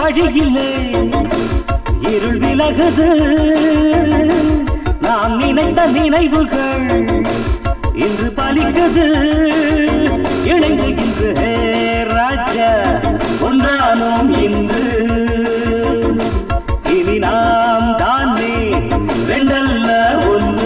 வழியிலே இருள் விலகுது நாம் நினைத்த நினைவுகள் இன்று பலிக்குது இணைந்து இன்று ஹே ராஜா ஒன்றானோம் இன்று இனி நாம் தானே ரெண்டல்ல ஒன்று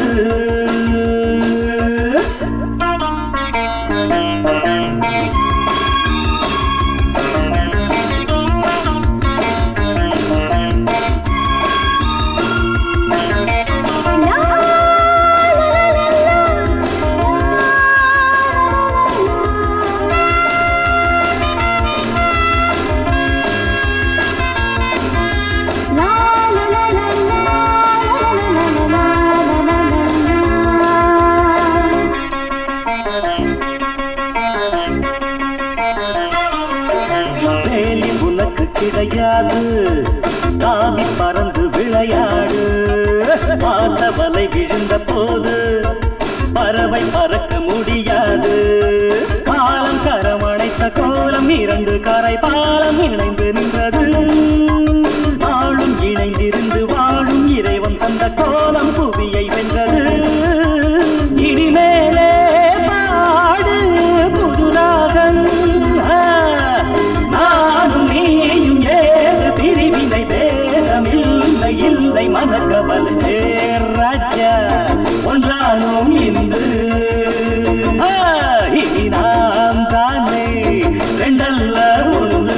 வேலி உனக்கு கிடையாது தாவி பறந்து விளையாடு வாசவலை விழுந்த போது பறவை பறக்க முடியாது காலம் கரமணைத்த கோலம் இரண்டு கரை பாலம் இணைந்து நின்றது நாளும் இணைந்திருந்து வாழும் இறைவன் தந்த கோலம் புவியை வென்றது இனிமேலே பாடு புதுராகன் ஆ, நானும் நீயும் ஏது பிரிவினை பேதமில்லை இல்லை மனக்கவல் ராஜா ஒன்றானோம் இன்று ஆ, இனி நாம் தானே ரெண்டல்ல ஒன்று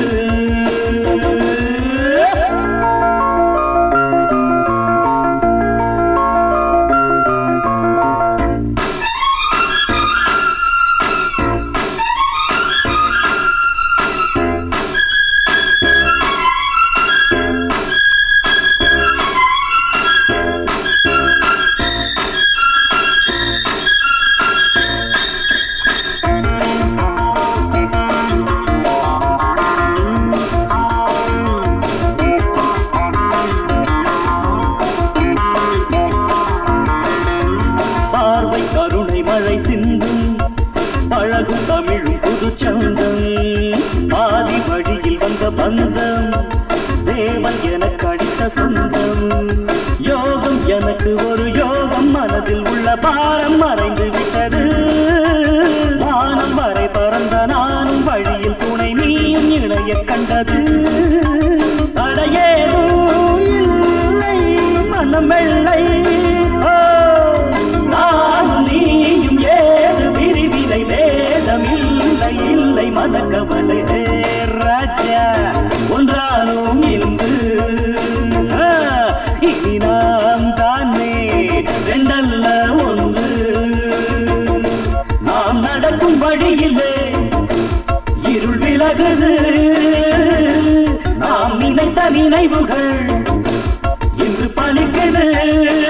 பார்வை கருணை மழை சிந்தும் பழகும் தமிழும் புது சந்தம் பாதி வழியில் வந்த பந்தம் தேவன் எனக்கு அடித்த சொந்தம் யோகம் எனக்கு ஒரு யோகம் மனதில் உள்ள பாரம் மறைந்து விட்டது வானம் வரை பறந்த நானும் வழியில் துணை நீயும் இணைய கண்டது தடையேதும் இல்லை மனம் வெள்ளை ஓ, நானும் நீயும் ஏது பிரிவினை வேதம் இல்லை இல்லை மனக்கவலை ஹே ராஜா ஒன்றானோம் இன்று ஆ, இனி நாம் தானே ரெண்டல்ல ஒன்று நாம் நடக்கும் வழியிலே இருள் விலகுது நாம் நினைத்த நினைவுகள் இன்று பலிக்குது